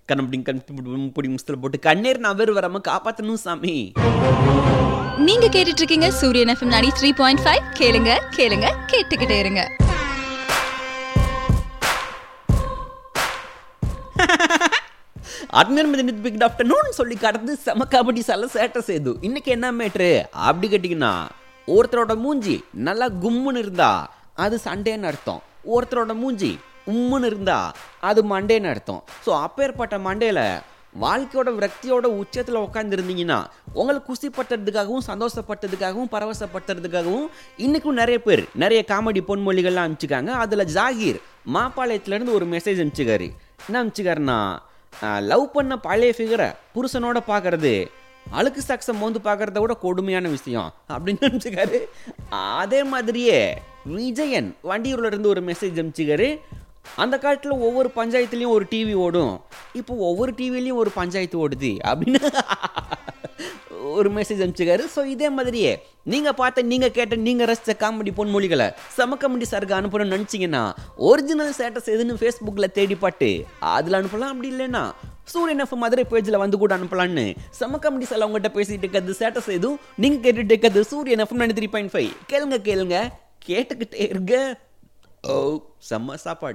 கண்ணப்படி கண்படி முஸ்தில் போட்டு கண்ணீர் நபர் வராம காப்பாத்தணும் சாமி நீங்க கேட்டுட்டு இருக்கீங்க சூரியன் எஃப்எம் 93.5 த்ரீ பாயிண்ட் ஃபைவ் கேளுங்க கேளுங்க கேட்டுக்கிட்டே இருங்க அட்மியர் பிக் ஆஃப்டர்நூன் சொல்லி கடந்து செம கபடி சல சேட்டை செய்து இன்னைக்கு என்ன மேட்ரு அப்படி கேட்டிங்கன்னா ஒருத்தரோட மூஞ்சி நல்லா கும்முன்னு இருந்தா அது சண்டேன்னு அர்த்தம் ஒருத்தரோட மூஞ்சி உம்முன்னு இருந்தா அது மண்டேன்னு அர்த்தம் ஸோ அப்பேற்பட்ட மண்டேல வாழ்க்கையோட விரக்தியோட உச்சத்தில் உட்காந்துருந்தீங்கன்னா உங்களை குசிப்பட்டதுக்காகவும் சந்தோஷப்பட்டதுக்காகவும் பரவசப்பட்டதுக்காகவும் இன்னைக்கும் நிறைய பேர் நிறைய காமெடி பொன்மொழிகள்லாம் அனுப்பிச்சிருக்காங்க அதில் ஜாகீர் மாப்பாளையத்துலேருந்து ஒரு மெசேஜ் அனுப்பிச்சிக்காரு என்ன அனுப்பிச்சிக்காருன்னா லவ் பண்ண பழைய ஃபிகரை புருஷனோட பார்க்கறது அழுக்கு சாக்ஸை மோந்து பார்க்கறத விட கொடுமையான விஷயம் அப்படின்னு நினச்சிக்காரு அதே மாதிரியே விஜயன் வண்டியூர்ல இருந்து ஒரு மெசேஜ் அனுப்பிச்சிக்காரு அந்த காலத்தில் ஒவ்வொரு பஞ்சாயத்துலேயும் ஒரு டிவி ஓடும் இப்போ ஒவ்வொரு டிவிலையும் ஒரு பஞ்சாயத்து ஓடுது அப்படின்னு ஒரு மெசேஜ் அனுப்பிச்சிக்காரு ஸோ இதே மாதிரியே நீங்கள் பார்த்த நீங்கள் கேட்ட நீங்கள் ரசித்த காமெடி பொன்மொழிகளை செம காமெடி சாருக்கு அனுப்பணும்னு நினச்சிங்கன்னா ஒரிஜினல் ஸ்டேட்டஸ் எதுன்னு ஃபேஸ்புக்கில் தேடி பாட்டு அதில் அனுப்பலாம் அப்படி இல்லைன்னா சூரியன் எஃப் மதுரை பேஜில் வந்து கூட அனுப்பலான்னு செம காமெடி சார் அவங்ககிட்ட பேசிட்டு இருக்கிறது ஸ்டேட்டஸ் எதுவும் நீங்கள் கேட்டுட்டு இருக்கிறது Suryan F ninety three point five கேளுங்க கேளுங்க கேட்டுக்கிட்டே இருங்க ஓ செம்ம சாப்பாடு